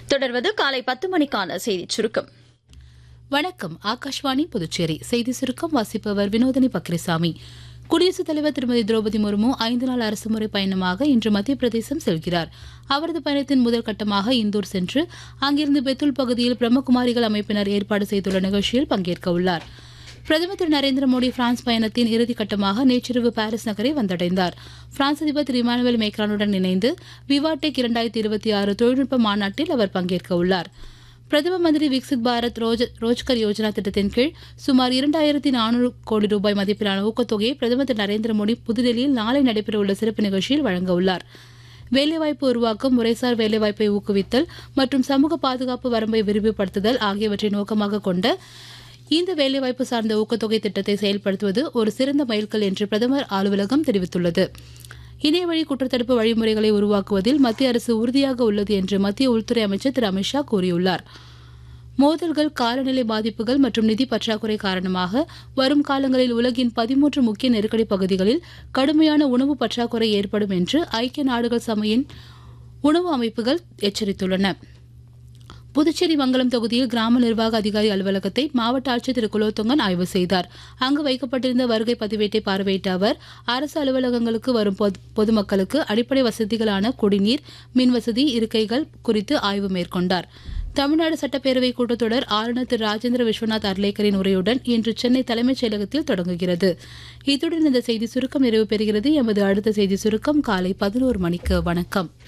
தொடர்வது காலை பத்து மணிக்கான செய்திச் சுருக்கம் வணக்கம் ஆகாஷ்வாணி புதுச்சேரி செய்தி சுருக்கம் வாசிப்பவர் வினோதினி பக்ரிசாமி குடியரசுத் தலைவர் திருமதி திரௌபதி முர்மு ஐந்து நாள் அரசுமுறை பயணமாக இன்று மத்திய பிரதேசம் செல்கிறார் அவரது பயணத்தின் முதல் கட்டமாக இந்தூர் சென்று அங்கிருந்து பெத்துல் பகுதியில் பிரம்மகுமாரிகள் அமைப்பினர் ஏற்பாடு செய்துள்ள நிகழ்ச்சியில் பங்கேற்க உள்ளார் பிரதமர் திரு நரேந்திர மோடி பிரான்ஸ் பயணத்தின் இறுதிக்கட்டமாக நேற்றிரவு பாரிஸ் நகரை வந்தடைந்தார் பிரான்ஸ் அதிபர் திரு இமானுவேல் மேக்ரானுடன் இணைந்து விவாடெக் இரண்டாயிரத்தி இருபத்தி ஆறு தொழில்நுட்ப மாநாட்டில் அவர் பங்கேற்க உள்ளார் பிரதம மந்திரி விக்சித் பாரத் ரோஜ் ரோஜ்கர் யோஜனா திட்டத்தின் கீழ் சுமார் இரண்டாயிரத்தி நானூறு கோடி ரூபாய் மதிப்பிலான ஊக்கத்தொகையை பிரதமர் திரு நரேந்திர மோடி புதுடெல்லியில் நாளை நடைபெறவுள்ள சிறப்பு நிகழ்ச்சியில் வழங்க உள்ளார் வேலைவாய்ப்பு உருவாக்கம் முறைசார் வேலைவாய்ப்பை ஊக்குவித்தல் மற்றும் சமூக பாதுகாப்பு வரம்பை விரிவுபடுத்துதல் ஆகியவற்றை நோக்கமாக கொண்ட இந்த வேலைவாய்ப்பு சார்ந்த ஊக்கத்தொகை திட்டத்தை செயல்படுத்துவது ஒரு சிறந்த மைல்கல் என்று பிரதமர் அலுவலகம் தெரிவித்துள்ளது இணையவழி குற்றத்தடுப்பு வழிமுறைகளை உருவாக்குவதில் மத்திய அரசு உறுதியாக உள்ளது என்று மத்திய உள்துறை அமைச்சர் திரு அமித்ஷா கூறியுள்ளார் மோதல்கள் காலநிலை பாதிப்புகள் மற்றும் நிதி பற்றாக்குறை காரணமாக வரும் காலங்களில் உலகின் பதிமூன்று முக்கிய நெருக்கடி பகுதிகளில் கடுமையான உணவு பற்றாக்குறை ஏற்படும் என்று ஐக்கிய நாடுகள் சபையின் உணவு அமைப்புகள் எச்சரித்துள்ளன புதுச்சேரி மங்கலம் தொகுதியில் கிராம நிர்வாக அதிகாரி அலுவலகத்தை மாவட்ட ஆட்சியர் திரு குலோத்துங்கன் ஆய்வு செய்தார் அங்கு வைக்கப்பட்டிருந்த வருகை பதிவேட்டை பார்வையிட்ட அவர் அரசு அலுவலகங்களுக்கு வரும் பொது- பொதுமக்களுக்கு அடிப்படை வசதிகளான குடிநீர் மின்வசதி இருக்கைகள் குறித்து ஆய்வு மேற்கொண்டார் தமிழ்நாடு சட்டப்பேரவை கூட்டத்தொடர் ஆளுநர் திரு ராஜேந்திர விஸ்வநாத் அர்லேக்கரின் உரையுடன் இன்று சென்னை தலைமைச் செயலகத்தில் தொடங்குகிறது இத்துடன் இந்த செய்தி சுருக்கம் நிறைவு பெறுகிறது எமது அடுத்த செய்தி சுருக்கம் காலை பதினோரு மணிக்கு வணக்கம்